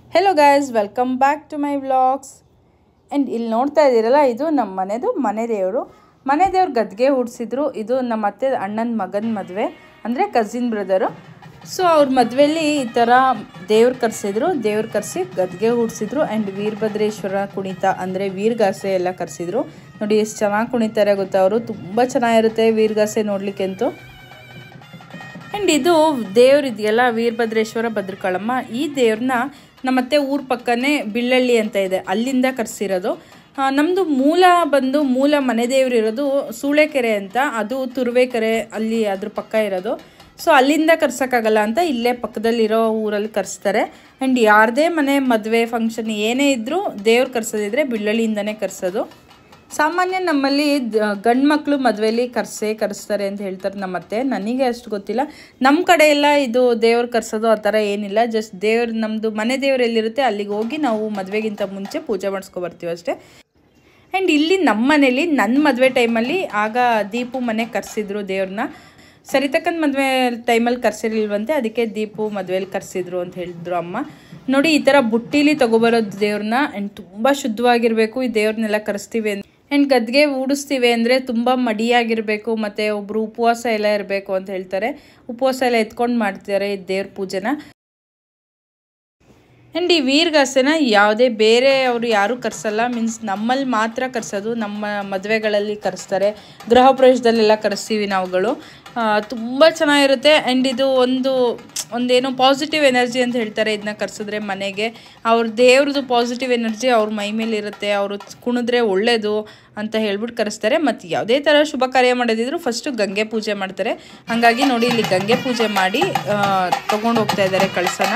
hello guys welcome back to my vlogs and ಇಲ್ಲಿ ನೋಡ್ತಾ ಇದ್ದೀರಲ್ಲ ಇದು ನಮ್ಮ ಮನೆದು ಮನೆ ದೇವರು ಮನೆ ದೇವ್ರು ಗದ್ಗೆ ಹುಡ್ಸಿದ್ರು ಇದು ನಮ್ಮ ಅತ್ತೆ ಅಣ್ಣನ ಮಗನ ಮದುವೆ ಅಂದರೆ ಕಸಿನ್ ಬ್ರದರು ಸೊ ಅವ್ರ ಮದುವೆಯಲ್ಲಿ ಈ ಥರ ದೇವ್ರು ಕರೆಸಿದ್ರು ದೇವ್ರು ಕರೆಸಿ ಗದ್ಗೆ ಹುಡ್ಸಿದ್ರು ಆ್ಯಂಡ್ ವೀರಭದ್ರೇಶ್ವರ ಕುಣಿತ ಅಂದರೆ ವೀರಗಾಸೆ ಎಲ್ಲ ಕರೆಸಿದ್ರು ನೋಡಿ ಎಷ್ಟು ಚೆನ್ನಾಗಿ ಕುಣಿತಾರೆ ಗೊತ್ತಾ ಅವರು ತುಂಬ ಚೆನ್ನಾಗಿರುತ್ತೆ ವೀರಗಾಸೆ ನೋಡಲಿಕ್ಕೆ ಅಂತೂ ಆ್ಯಂಡ್ ಇದು ದೇವ್ರು ಇದೆಯಲ್ಲ ವೀರಭದ್ರೇಶ್ವರ ಭದ್ರಕಾಳಮ್ಮ ಈ ದೇವ್ರನ್ನ ನಮ್ಮತ್ತೆ ಊರ ಪಕ್ಕನೇ ಬಿಳ್ಳಳ್ಳಿ ಅಂತ ಇದೆ ಅಲ್ಲಿಂದ ಕರೆಸಿರೋದು ನಮ್ಮದು ಮೂಲ ಬಂದು ಮೂಲ ಮನೆ ದೇವ್ರು ಇರೋದು ಸೂಳೆಕೆರೆ ಅಂತ ಅದು ತುರುವೇಕೆರೆ ಅಲ್ಲಿ ಅದ್ರ ಪಕ್ಕ ಇರೋದು ಸೊ ಅಲ್ಲಿಂದ ಕರ್ಸೋಕ್ಕಾಗಲ್ಲ ಅಂತ ಇಲ್ಲೇ ಪಕ್ಕದಲ್ಲಿರೋ ಊರಲ್ಲಿ ಕರೆಸ್ತಾರೆ ಆ್ಯಂಡ್ ಯಾರದೇ ಮನೆ ಮದುವೆ ಫಂಕ್ಷನ್ ಏನೇ ಇದ್ದರೂ ದೇವ್ರು ಕರ್ಸೋದಿದ್ರೆ ಬಿಳ್ಳಳ್ಳಿಯಿಂದನೇ ಕರೆಸೋದು ಸಾಮಾನ್ಯ ನಮ್ಮಲ್ಲಿ ಗಂಡು ಮಕ್ಕಳು ಮದುವೆಲಿ ಕರ್ಸೇ ಕರೆಸ್ತಾರೆ ಅಂತ ಹೇಳ್ತಾರೆ ನಮ್ಮತ್ತೆ ನನಗೆ ಅಷ್ಟು ಗೊತ್ತಿಲ್ಲ ನಮ್ಮ ಕಡೆ ಎಲ್ಲ ಇದು ದೇವ್ರು ಕರ್ಸೋದು ಆ ಥರ ಏನಿಲ್ಲ ಜಸ್ಟ್ ದೇವ್ರು ನಮ್ಮದು ಮನೆ ದೇವ್ರು ಎಲ್ಲಿರುತ್ತೆ ಅಲ್ಲಿಗೆ ಹೋಗಿ ನಾವು ಮದುವೆಗಿಂತ ಮುಂಚೆ ಪೂಜೆ ಮಾಡಿಸ್ಕೊ ಬರ್ತೀವಿ ಅಷ್ಟೇ ಆ್ಯಂಡ್ ಇಲ್ಲಿ ನಮ್ಮ ಮನೇಲಿ ನನ್ನ ಮದುವೆ ಟೈಮಲ್ಲಿ ಆಗ ದೀಪು ಮನೆ ಕರೆಸಿದ್ರು ದೇವ್ರನ್ನ ಸರಿತಕ್ಕನ ಮದುವೆ ಟೈಮಲ್ಲಿ ಕರ್ಸಿರ್ಲಿಲ್ವಂತೆ ಅದಕ್ಕೆ ದೀಪು ಮದುವೆಯಲ್ಲಿ ಕರೆಸಿದ್ರು ಅಂತ ಹೇಳಿದ್ರು ಅಮ್ಮ ನೋಡಿ ಈ ಥರ ಬುಟ್ಟಿಲಿ ತೊಗೊಬರೋದು ದೇವ್ರನ್ನ ಆ್ಯಂಡ್ ತುಂಬ ಶುದ್ಧವಾಗಿರಬೇಕು ಈ ದೇವ್ರನ್ನೆಲ್ಲ ಕರೆಸ್ತೀವಿ ಅಂತ ಆ್ಯಂಡ್ ಗದ್ಗೆ ಊಡಿಸ್ತೀವಿ ಅಂದರೆ ತುಂಬ ಮಡಿಯಾಗಿರಬೇಕು ಮತ್ತು ಒಬ್ಬರು ಉಪವಾಸ ಎಲ್ಲ ಇರಬೇಕು ಅಂತ ಹೇಳ್ತಾರೆ ಉಪವಾಸ ಎಲ್ಲ ಎತ್ಕೊಂಡು ಮಾಡ್ತಾರೆ ಈ ದೇವ್ರ ಪೂಜೆನ ಆ್ಯಂಡ್ ಈ ವೀರ್ಗಾಸೆನ ಯಾವುದೇ ಬೇರೆ ಅವರು ಯಾರೂ ಕರೆಸಲ್ಲ ಮೀನ್ಸ್ ನಮ್ಮಲ್ಲಿ ಮಾತ್ರ ಕರೆಸೋದು ನಮ್ಮ ಮದುವೆಗಳಲ್ಲಿ ಕರೆಸ್ತಾರೆ ಗೃಹ ಪ್ರವೇಶದಲ್ಲೆಲ್ಲ ಕರೆಸ್ತೀವಿ ನಾವುಗಳು ತುಂಬ ಚೆನ್ನಾಗಿರುತ್ತೆ ಆ್ಯಂಡ್ ಇದು ಒಂದು ಒಂದೇನೋ ಪಾಸಿಟಿವ್ ಎನರ್ಜಿ ಅಂತ ಹೇಳ್ತಾರೆ ಇದನ್ನ ಕರೆಸಿದ್ರೆ ಮನೆಗೆ ಅವ್ರ ದೇವ್ರದ್ದು ಪಾಸಿಟಿವ್ ಎನರ್ಜಿ ಅವ್ರ ಮೈ ಮೇಲೆ ಇರುತ್ತೆ ಅವರು ಕುಣಿದ್ರೆ ಒಳ್ಳೆಯದು ಅಂತ ಹೇಳ್ಬಿಟ್ಟು ಕರೆಸ್ತಾರೆ ಮತ್ತು ಯಾವುದೇ ಥರ ಶುಭ ಕಾರ್ಯ ಮಾಡೋದಿದ್ರು ಫಸ್ಟು ಗಂಗೆ ಪೂಜೆ ಮಾಡ್ತಾರೆ ಹಾಗಾಗಿ ನೋಡಿ ಇಲ್ಲಿ ಗಂಗೆ ಪೂಜೆ ಮಾಡಿ ತೊಗೊಂಡು ಹೋಗ್ತಾ ಇದ್ದಾರೆ ಕಳಸನ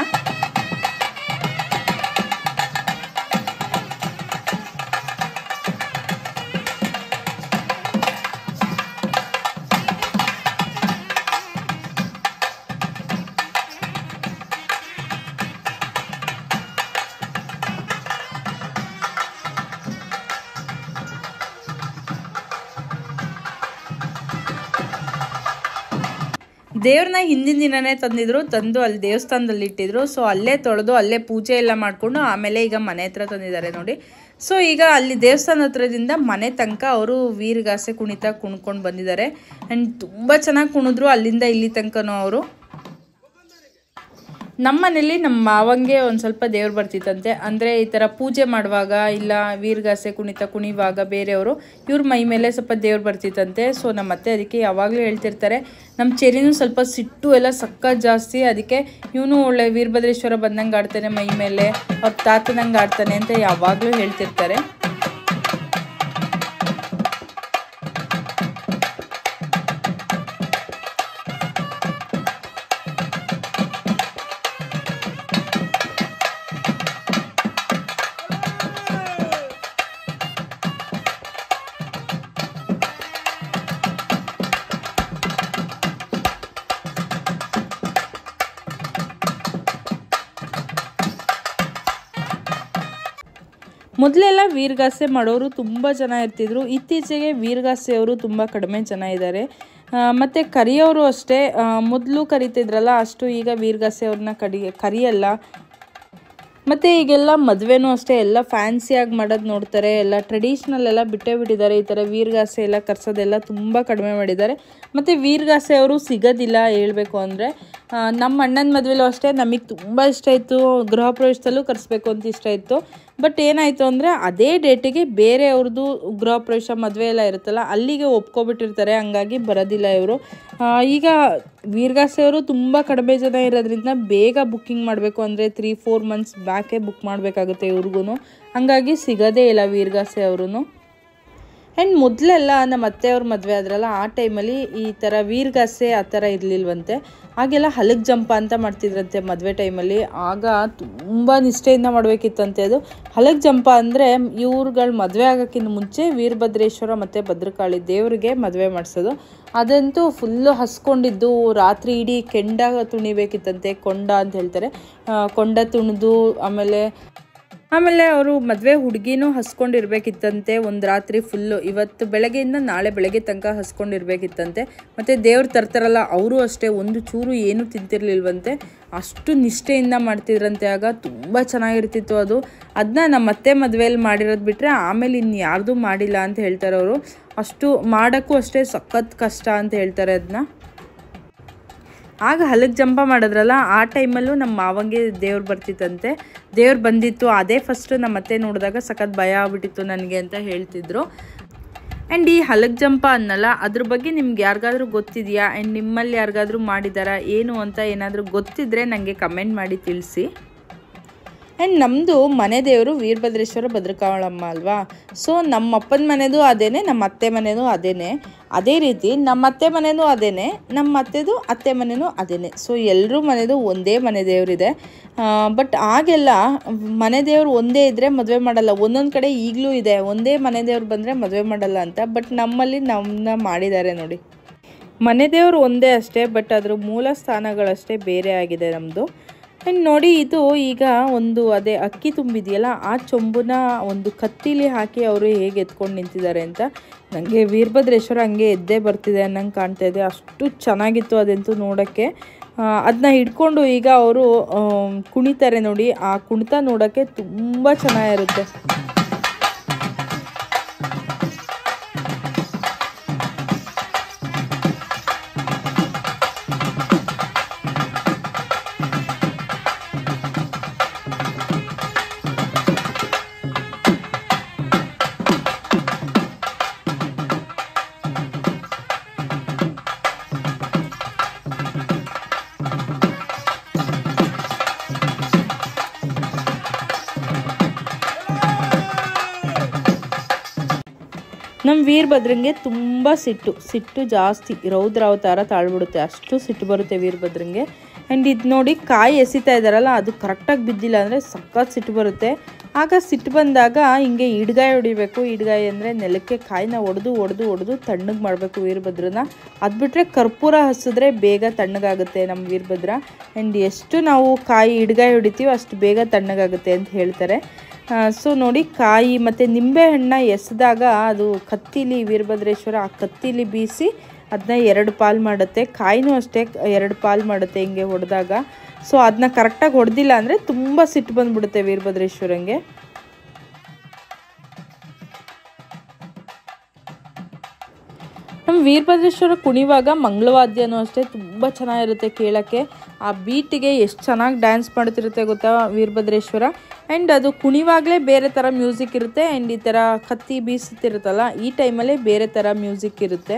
ದೇವ್ರನ್ನ ಹಿಂದಿನ ದಿನನೇ ತಂದಿದ್ರು ತಂದು ಅಲ್ಲಿ ದೇವಸ್ಥಾನದಲ್ಲಿ ಇಟ್ಟಿದ್ರು ಸೊ ಅಲ್ಲೇ ತೊಳೆದು ಅಲ್ಲೇ ಪೂಜೆ ಎಲ್ಲ ಮಾಡಿಕೊಂಡು ಆಮೇಲೆ ಈಗ ಮನೆ ಹತ್ರ ತಂದಿದ್ದಾರೆ ನೋಡಿ ಸೊ ಈಗ ಅಲ್ಲಿ ದೇವಸ್ಥಾನ ಹತ್ರದಿಂದ ಮನೆ ತನಕ ಅವರು ವೀರಗಾಸೆ ಕುಣಿತ ಕುಣ್ಕೊಂಡು ಬಂದಿದ್ದಾರೆ ಆ್ಯಂಡ್ ತುಂಬ ಚೆನ್ನಾಗಿ ಕುಣಿದ್ರು ಅಲ್ಲಿಂದ ಇಲ್ಲಿ ತನಕನೂ ಅವರು ನಮ್ಮ ಮನೇಲಿ ನಮ್ಮ ಮಾವಂಗೆ ಒಂದು ಸ್ವಲ್ಪ ದೇವ್ರು ಬರ್ತಿತ್ತಂತೆ ಅಂದರೆ ಈ ಥರ ಪೂಜೆ ಮಾಡುವಾಗ ಇಲ್ಲ ವೀರಗಾಸೆ ಕುಣಿತ ಕುಣಿವಾಗ ಬೇರೆಯವರು ಇವ್ರ ಮೈ ಮೇಲೆ ಸ್ವಲ್ಪ ದೇವ್ರು ಬರ್ತಿತ್ತಂತೆ ಸೊ ನಮ್ಮ ಅತ್ತೆ ಅದಕ್ಕೆ ಯಾವಾಗಲೂ ಹೇಳ್ತಿರ್ತಾರೆ ನಮ್ಮ ಚೆರಿನೂ ಸ್ವಲ್ಪ ಸಿಟ್ಟು ಎಲ್ಲ ಸಕ್ಕ ಜಾಸ್ತಿ ಅದಕ್ಕೆ ಇವನು ಒಳ್ಳೆ ವೀರಭದ್ರೇಶ್ವರ ಬಂದಂಗೆ ಆಡ್ತಾನೆ ಮೈ ಮೇಲೆ ಅವ್ರ ತಾತನಂಗೆ ಆಡ್ತಾನೆ ಅಂತ ಯಾವಾಗಲೂ ಹೇಳ್ತಿರ್ತಾರೆ ಮೊದಲೆಲ್ಲ ವೀರಗಾಸೆ ಮಾಡೋರು ತುಂಬ ಜನ ಇರ್ತಿದ್ರು ಇತ್ತೀಚೆಗೆ ವೀರಗಾಸೆಯವರು ತುಂಬ ಕಡಿಮೆ ಜನ ಇದ್ದಾರೆ ಮತ್ತು ಕರಿಯೋರು ಅಷ್ಟೇ ಮೊದಲು ಕರಿತಿದ್ರಲ್ಲ ಅಷ್ಟು ಈಗ ವೀರಗಾಸೆ ಅವ್ರನ್ನ ಕಡಿ ಕರಿಯಲ್ಲ ಮತ್ತು ಈಗೆಲ್ಲ ಮದುವೆನೂ ಅಷ್ಟೇ ಎಲ್ಲ ಫ್ಯಾನ್ಸಿಯಾಗಿ ಮಾಡೋದು ನೋಡ್ತಾರೆ ಎಲ್ಲ ಟ್ರೆಡಿಷ್ನಲ್ ಎಲ್ಲ ಬಿಟ್ಟೇ ಬಿಟ್ಟಿದ್ದಾರೆ ಈ ಥರ ವೀರಗಾಸೆ ಎಲ್ಲ ಕರ್ಸೋದೆಲ್ಲ ತುಂಬ ಕಡಿಮೆ ಮಾಡಿದ್ದಾರೆ ಮತ್ತು ವೀರಗಾಸೆ ಅವರು ಸಿಗೋದಿಲ್ಲ ಹೇಳ್ಬೇಕು ಅಂದರೆ ನಮ್ಮ ಅಣ್ಣನ ಮದುವೆಲೂ ಅಷ್ಟೇ ನಮಗೆ ತುಂಬ ಇಷ್ಟ ಇತ್ತು ಗೃಹ ಪ್ರವೇಶದಲ್ಲೂ ಕರೆಸ್ಬೇಕು ಅಂತ ಇಷ್ಟ ಇತ್ತು ಬಟ್ ಏನಾಯಿತು ಅಂದರೆ ಅದೇ ಡೇಟಿಗೆ ಬೇರೆ ಅವ್ರದ್ದು ಗೃಹ ಪ್ರವೇಶ ಮದುವೆ ಎಲ್ಲ ಇರುತ್ತಲ್ಲ ಅಲ್ಲಿಗೆ ಒಪ್ಕೊಬಿಟ್ಟಿರ್ತಾರೆ ಹಂಗಾಗಿ ಬರೋದಿಲ್ಲ ಇವರು ಈಗ ವೀರಗಾಸೆ ಅವರು ತುಂಬ ಕಡಿಮೆ ಜನ ಇರೋದ್ರಿಂದ ಬೇಗ ಬುಕ್ಕಿಂಗ್ ಮಾಡಬೇಕು ಅಂದರೆ ತ್ರೀ ಫೋರ್ ಮಂತ್ಸ್ ಬ್ಯಾಕೇ ಬುಕ್ ಮಾಡಬೇಕಾಗುತ್ತೆ ಇವ್ರಿಗೂ ಹಂಗಾಗಿ ಸಿಗೋದೇ ಇಲ್ಲ ವೀರಗಾಸೆ ಅವರು ಆ್ಯಂಡ್ ಮೊದಲೆಲ್ಲ ನಮ್ಮ ಅತ್ತೆಯವ್ರ ಮದುವೆ ಆದ್ರಲ್ಲ ಆ ಟೈಮಲ್ಲಿ ಈ ಥರ ವೀರಗಾಸೆ ಆ ಥರ ಇರಲಿಲ್ವಂತೆ ಆಗೆಲ್ಲ ಹಲಗ್ ಜಂಪ ಅಂತ ಮಾಡ್ತಿದ್ರಂತೆ ಮದುವೆ ಟೈಮಲ್ಲಿ ಆಗ ತುಂಬ ನಿಷ್ಠೆಯಿಂದ ಮಾಡಬೇಕಿತ್ತಂತೆ ಅದು ಹಲಗ್ ಜಂಪ ಅಂದರೆ ಇವ್ರುಗಳ ಮದುವೆ ಆಗೋಕ್ಕಿಂತ ಮುಂಚೆ ವೀರಭದ್ರೇಶ್ವರ ಮತ್ತು ಭದ್ರಕಾಳಿ ದೇವರಿಗೆ ಮದುವೆ ಮಾಡಿಸೋದು ಅದಂತೂ ಫುಲ್ಲು ಹಸ್ಕೊಂಡಿದ್ದು ರಾತ್ರಿ ಇಡೀ ಕೆಂಡ ತುಣಿಬೇಕಿತ್ತಂತೆ ಕೊಂಡ ಅಂತ ಹೇಳ್ತಾರೆ ಕೊಂಡ ತುಣಿದು ಆಮೇಲೆ ಆಮೇಲೆ ಅವರು ಮದುವೆ ಹುಡುಗಿನೂ ಹಸ್ಕೊಂಡಿರ್ಬೇಕಿತ್ತಂತೆ ಒಂದು ರಾತ್ರಿ ಫುಲ್ಲು ಇವತ್ತು ಬೆಳಗ್ಗೆಯಿಂದ ನಾಳೆ ಬೆಳಗ್ಗೆ ತನಕ ಹಸ್ಕೊಂಡಿರ್ಬೇಕಿತ್ತಂತೆ ಮತ್ತು ದೇವ್ರು ತರ್ತಾರಲ್ಲ ಅವರು ಅಷ್ಟೇ ಒಂದು ಚೂರು ಏನೂ ತಿಂತಿರ್ಲಿಲ್ವಂತೆ ಅಷ್ಟು ನಿಷ್ಠೆಯಿಂದ ಮಾಡ್ತಿದ್ರಂತೆ ಆಗ ತುಂಬ ಚೆನ್ನಾಗಿರ್ತಿತ್ತು ಅದು ಅದನ್ನ ನಮ್ಮ ಅತ್ತೆ ಮದುವೆಯಲ್ಲಿ ಮಾಡಿರೋದು ಬಿಟ್ಟರೆ ಆಮೇಲೆ ಇನ್ನು ಯಾರ್ದೂ ಮಾಡಿಲ್ಲ ಅಂತ ಹೇಳ್ತಾರೆ ಅವರು ಅಷ್ಟು ಮಾಡೋಕ್ಕೂ ಅಷ್ಟೇ ಸಖತ್ ಕಷ್ಟ ಅಂತ ಹೇಳ್ತಾರೆ ಅದನ್ನ ಆಗ ಹಲಗೆ ಜಂಪ ಮಾಡಿದ್ರಲ್ಲ ಆ ಟೈಮಲ್ಲೂ ನಮ್ಮ ಮಾವಂಗೆ ದೇವ್ರು ಬರ್ತಿತ್ತಂತೆ ದೇವ್ರು ಬಂದಿತ್ತು ಅದೇ ಫಸ್ಟು ನಮ್ಮ ಅತ್ತೆ ನೋಡಿದಾಗ ಸಖತ್ ಭಯ ಆಗ್ಬಿಟ್ಟಿತ್ತು ನನಗೆ ಅಂತ ಹೇಳ್ತಿದ್ರು ಆ್ಯಂಡ್ ಈ ಹಲಗೆ ಜಂಪ ಅನ್ನಲ್ಲ ಅದ್ರ ಬಗ್ಗೆ ನಿಮ್ಗೆ ಯಾರಿಗಾದ್ರೂ ಗೊತ್ತಿದೆಯಾ ಆ್ಯಂಡ್ ನಿಮ್ಮಲ್ಲಿ ಯಾರಿಗಾದ್ರೂ ಮಾಡಿದಾರಾ ಏನು ಅಂತ ಏನಾದರೂ ಗೊತ್ತಿದ್ದರೆ ನನಗೆ ಕಮೆಂಟ್ ಮಾಡಿ ತಿಳಿಸಿ ಆ್ಯಂಡ್ ನಮ್ಮದು ಮನೆ ದೇವರು ವೀರಭದ್ರೇಶ್ವರ ಭದ್ರಕಾಳಮ್ಮ ಅಲ್ವಾ ಸೊ ನಮ್ಮ ಅಪ್ಪನ ಮನೆದು ಅದೇನೆ ನಮ್ಮ ಅತ್ತೆ ಮನೆಯದು ಅದೇನೆ ಅದೇ ರೀತಿ ನಮ್ಮ ಅತ್ತೆ ಮನೆಯದು ಅದೇನೆ ನಮ್ಮ ಅತ್ತೆದು ಅತ್ತೆ ಮನೆಯೂ ಅದೇನೆ ಸೊ ಎಲ್ಲರೂ ಮನೆದು ಒಂದೇ ಮನೆ ದೇವರಿದೆ ಬಟ್ ಆಗೆಲ್ಲ ಮನೆ ದೇವರು ಒಂದೇ ಇದ್ದರೆ ಮದುವೆ ಮಾಡಲ್ಲ ಒಂದೊಂದು ಕಡೆ ಈಗಲೂ ಇದೆ ಒಂದೇ ಮನೆ ದೇವ್ರು ಬಂದರೆ ಮದುವೆ ಮಾಡಲ್ಲ ಅಂತ ಬಟ್ ನಮ್ಮಲ್ಲಿ ನಮ್ಮನ್ನ ಮಾಡಿದ್ದಾರೆ ನೋಡಿ ಮನೆ ದೇವರು ಒಂದೇ ಅಷ್ಟೇ ಬಟ್ ಅದ್ರ ಮೂಲ ಸ್ಥಾನಗಳಷ್ಟೇ ಬೇರೆ ಆಗಿದೆ ನಮ್ಮದು ಆ್ಯಂಡ್ ನೋಡಿ ಇದು ಈಗ ಒಂದು ಅದೇ ಅಕ್ಕಿ ತುಂಬಿದೆಯಲ್ಲ ಆ ಚೊಂಬುನ ಒಂದು ಕತ್ತಿಲಿ ಹಾಕಿ ಅವರು ಹೇಗೆ ಎತ್ಕೊಂಡು ನಿಂತಿದ್ದಾರೆ ಅಂತ ನನಗೆ ವೀರಭದ್ರೇಶ್ವರ ಹಂಗೆ ಎದ್ದೇ ಬರ್ತಿದೆ ಅನ್ನಂಗೆ ಕಾಣ್ತಾ ಇದೆ ಅಷ್ಟು ಚೆನ್ನಾಗಿತ್ತು ಅದಂತೂ ನೋಡೋಕ್ಕೆ ಅದನ್ನ ಹಿಡ್ಕೊಂಡು ಈಗ ಅವರು ಕುಣಿತಾರೆ ನೋಡಿ ಆ ಕುಣಿತ ನೋಡೋಕ್ಕೆ ತುಂಬ ಚೆನ್ನಾಗಿರುತ್ತೆ ನಮ್ಮ ವೀರಭದ್ರಂಗೆ ತುಂಬ ಸಿಟ್ಟು ಸಿಟ್ಟು ಜಾಸ್ತಿ ರೌದ್ರಾವತಾರ ತಾಳ್ಬಿಡುತ್ತೆ ಅಷ್ಟು ಸಿಟ್ಟು ಬರುತ್ತೆ ವೀರಭದ್ರಂಗೆ ಆ್ಯಂಡ್ ಇದು ನೋಡಿ ಕಾಯಿ ಎಸಿತಾ ಇದ್ದಾರಲ್ಲ ಅದು ಕರೆಕ್ಟಾಗಿ ಬಿದ್ದಿಲ್ಲ ಅಂದರೆ ಸಖತ್ ಸಿಟ್ಟು ಬರುತ್ತೆ ಆಗ ಸಿಟ್ಟು ಬಂದಾಗ ಹಿಂಗೆ ಇಡ್ಗಾಯಿ ಹೊಡಿಬೇಕು ಇಡ್ಗಾಯಿ ಅಂದರೆ ನೆಲಕ್ಕೆ ಕಾಯಿನ ಒಡೆದು ಒಡೆದು ಒಡೆದು ತಣ್ಣಗೆ ಮಾಡಬೇಕು ವೀರಭದ್ರನ ಅದು ಬಿಟ್ಟರೆ ಕರ್ಪೂರ ಹಸಿದ್ರೆ ಬೇಗ ತಣ್ಣಗಾಗುತ್ತೆ ನಮ್ಮ ವೀರಭದ್ರ ಆ್ಯಂಡ್ ಎಷ್ಟು ನಾವು ಕಾಯಿ ಇಡ್ಗಾಯಿ ಹೊಡಿತೀವೋ ಅಷ್ಟು ಬೇಗ ತಣ್ಣಗಾಗುತ್ತೆ ಅಂತ ಹೇಳ್ತಾರೆ ಸೊ ನೋಡಿ ಕಾಯಿ ಮತ್ತು ನಿಂಬೆಹಣ್ಣ ಎಸೆದಾಗ ಅದು ಕತ್ತಿಲಿ ವೀರಭದ್ರೇಶ್ವರ ಆ ಕತ್ತಿಲಿ ಬೀಸಿ ಅದನ್ನ ಎರಡು ಪಾಲು ಮಾಡುತ್ತೆ ಕಾಯಿನೂ ಅಷ್ಟೇ ಎರಡು ಪಾಲು ಮಾಡುತ್ತೆ ಹಿಂಗೆ ಹೊಡೆದಾಗ ಸೊ ಅದನ್ನ ಕರೆಕ್ಟಾಗಿ ಹೊಡೆದಿಲ್ಲ ಅಂದರೆ ತುಂಬ ಸಿಟ್ಟು ಬಂದ್ಬಿಡುತ್ತೆ ವೀರಭದ್ರೇಶ್ವರಂಗೆ ನಮ್ಮ ವೀರಭದ್ರೇಶ್ವರ ಕುಣಿವಾಗ ಮಂಗಳವಾದ್ಯನೂ ಅಷ್ಟೇ ತುಂಬ ಚೆನ್ನಾಗಿರುತ್ತೆ ಕೇಳೋಕ್ಕೆ ಆ ಬೀಟಿಗೆ ಎಷ್ಟು ಚೆನ್ನಾಗಿ ಡ್ಯಾನ್ಸ್ ಮಾಡ್ತಿರುತ್ತೆ ಗೊತ್ತಾ ವೀರಭದ್ರೇಶ್ವರ ಆ್ಯಂಡ್ ಅದು ಕುಣಿವಾಗಲೇ ಬೇರೆ ಥರ ಮ್ಯೂಸಿಕ್ ಇರುತ್ತೆ ಆ್ಯಂಡ್ ಈ ಥರ ಕತ್ತಿ ಬೀಸುತ್ತಿರುತ್ತಲ್ಲ ಈ ಟೈಮಲ್ಲೇ ಬೇರೆ ಥರ ಮ್ಯೂಸಿಕ್ ಇರುತ್ತೆ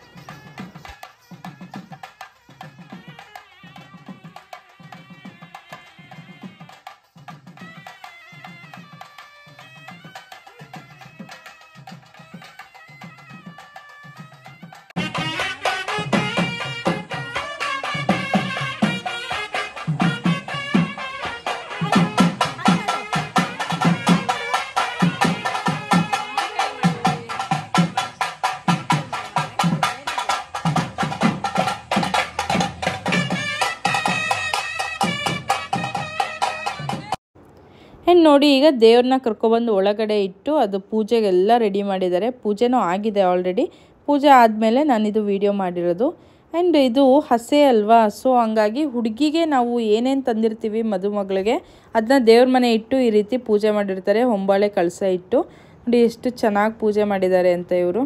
ಆ್ಯಂಡ್ ನೋಡಿ ಈಗ ದೇವ್ರನ್ನ ಕರ್ಕೊಬಂದು ಒಳಗಡೆ ಇಟ್ಟು ಅದು ಪೂಜೆಗೆಲ್ಲ ರೆಡಿ ಮಾಡಿದ್ದಾರೆ ಪೂಜೆನೂ ಆಗಿದೆ ಆಲ್ರೆಡಿ ಪೂಜೆ ಆದಮೇಲೆ ನಾನಿದು ವಿಡಿಯೋ ಮಾಡಿರೋದು ಆ್ಯಂಡ್ ಇದು ಹಸೆ ಅಲ್ವಾ ಸೊ ಹಂಗಾಗಿ ಹುಡುಗಿಗೆ ನಾವು ಏನೇನು ತಂದಿರ್ತೀವಿ ಮದುಮಗಳಿಗೆ ಅದನ್ನ ದೇವ್ರ ಮನೆ ಇಟ್ಟು ಈ ರೀತಿ ಪೂಜೆ ಮಾಡಿರ್ತಾರೆ ಹೊಂಬಾಳೆ ಕಳಸ ಇಟ್ಟು ನೋಡಿ ಎಷ್ಟು ಚೆನ್ನಾಗಿ ಪೂಜೆ ಮಾಡಿದ್ದಾರೆ ಅಂತ ಇವರು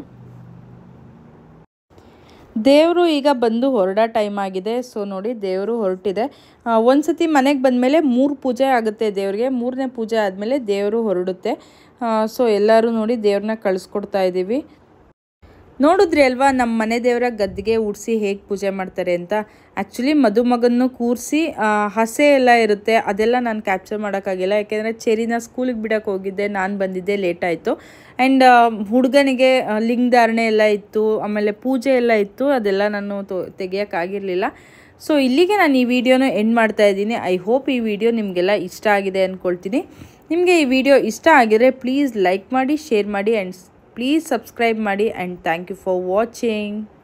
ದೇವರು ಈಗ ಬಂದು ಹೊರಡೋ ಟೈಮ್ ಆಗಿದೆ ಸೊ ನೋಡಿ ದೇವರು ಹೊರಟಿದೆ ಒಂದು ಸತಿ ಮನೆಗೆ ಬಂದಮೇಲೆ ಮೂರು ಪೂಜೆ ಆಗುತ್ತೆ ದೇವ್ರಿಗೆ ಮೂರನೇ ಪೂಜೆ ಆದಮೇಲೆ ದೇವರು ಹೊರಡುತ್ತೆ ಸೊ ಎಲ್ಲರೂ ನೋಡಿ ದೇವ್ರನ್ನ ಕಳಿಸ್ಕೊಡ್ತಾ ಇದ್ದೀವಿ ನೋಡಿದ್ರಿ ಅಲ್ವಾ ನಮ್ಮ ಮನೆ ದೇವರ ಗದ್ದಿಗೆ ಉಡ್ಸಿ ಹೇಗೆ ಪೂಜೆ ಮಾಡ್ತಾರೆ ಅಂತ ಆ್ಯಕ್ಚುಲಿ ಮದುಮಗನ್ನು ಕೂರಿಸಿ ಹಸೆ ಎಲ್ಲ ಇರುತ್ತೆ ಅದೆಲ್ಲ ನಾನು ಕ್ಯಾಪ್ಚರ್ ಮಾಡೋಕ್ಕಾಗಿಲ್ಲ ಯಾಕೆಂದರೆ ಚೆರಿನ ಸ್ಕೂಲಿಗೆ ಬಿಡೋಕೆ ಹೋಗಿದ್ದೆ ನಾನು ಬಂದಿದ್ದೆ ಲೇಟ್ ಆಯಿತು ಆ್ಯಂಡ್ ಹುಡುಗನಿಗೆ ಲಿಂಗಧಾರಣೆ ಎಲ್ಲ ಇತ್ತು ಆಮೇಲೆ ಪೂಜೆ ಎಲ್ಲ ಇತ್ತು ಅದೆಲ್ಲ ನಾನು ತೆಗಿಯೋಕ್ಕಾಗಿರಲಿಲ್ಲ ಸೊ ಇಲ್ಲಿಗೆ ನಾನು ಈ ವಿಡಿಯೋನ ಎಂಡ್ ಮಾಡ್ತಾ ಇದ್ದೀನಿ ಐ ಹೋಪ್ ಈ ವಿಡಿಯೋ ನಿಮಗೆಲ್ಲ ಇಷ್ಟ ಆಗಿದೆ ಅಂದ್ಕೊಳ್ತೀನಿ ನಿಮಗೆ ಈ ವಿಡಿಯೋ ಇಷ್ಟ ಆಗಿದ್ರೆ ಪ್ಲೀಸ್ ಲೈಕ್ ಮಾಡಿ ಶೇರ್ ಮಾಡಿ ಆ್ಯಂಡ್ ಪ್ಲೀಸ್ ಸಬ್ಸ್ಕ್ರೈಬ್ ಮಾಡಿ and thank you for watching